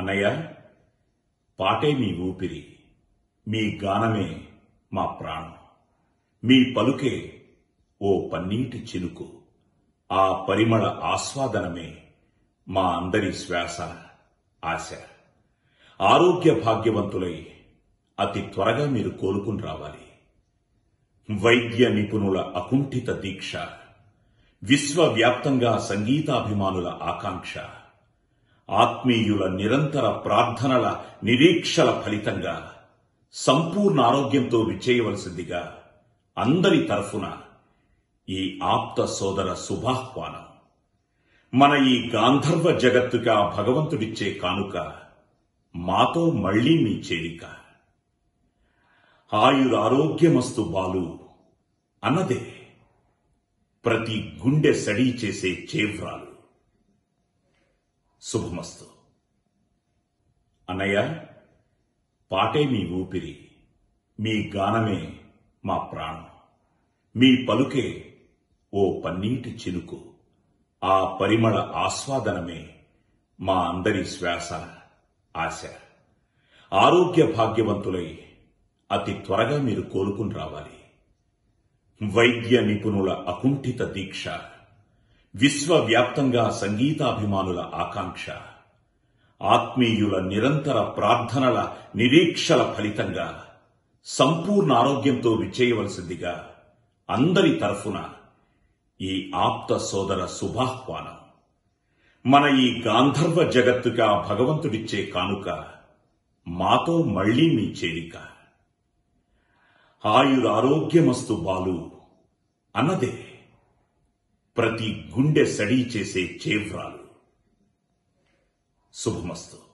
అన్నయ్య పాటే మీ ఊపిరి మీ గానమే మా ప్రాణం మీ పలుకే ఓ పన్నీటి చినుకు ఆ పరిమళ ఆస్వాదనమే మా అందరి శ్వాస ఆశ ఆరోగ్య భాగ్యవంతులై అతి త్వరగా మీరు కోలుకుని రావాలి వైద్య నిపుణుల అకుంఠిత దీక్ష విశ్వవ్యాప్తంగా సంగీతాభిమానుల ఆకాంక్ష ఆత్మీయుల నిరంతర ప్రార్థనల నిరీక్షల ఫలితంగా సంపూర్ణ ఆరోగ్యంతో విచ్చేయవలసిందిగా అందరి తరఫున ఈ ఆప్త సోదర శుభాహ్వానం మన ఈ గాంధర్వ జగత్తుగా భగవంతుడిచ్చే కానుక మాతో మళ్లీ మీ చేరిక ఆయురారోగ్యమస్తు బాలు అన్నదే ప్రతి గుండె సడీ చేసే చేవ్రాలు శుభమస్తు అన్నయ్య పాటే మీ ఊపిరి మీ గానమే మా ప్రాణం మీ పలుకే ఓ పన్నీటి చినుకు ఆ పరిమళ ఆస్వాదనమే మా అందరి శ్వాస ఆశ ఆరోగ్య భాగ్యవంతులై అతి త్వరగా మీరు కోలుకుని రావాలి వైద్య నిపుణుల అకుంఠిత దీక్ష విశ్వవ్యాప్తంగా సంగీతాభిమానుల ఆకాంక్ష ఆత్మీయుల నిరంతర ప్రార్థనల నిరీక్షల ఫలితంగా సంపూర్ణ ఆరోగ్యంతో విచ్చేయవలసిందిగా అందరి తరఫున ఈ ఆప్త సోదర శుభాహ్వానం మన ఈ గాంధర్వ జగత్తుగా భగవంతుడిచ్చే కానుక మాతో మళ్లీ మీ చేరిక ఆయురారోగ్యమస్తు బాలు అన్నదే ప్రతి గుండె సడీ చేసే చేవ్రాలు శుభమస్తు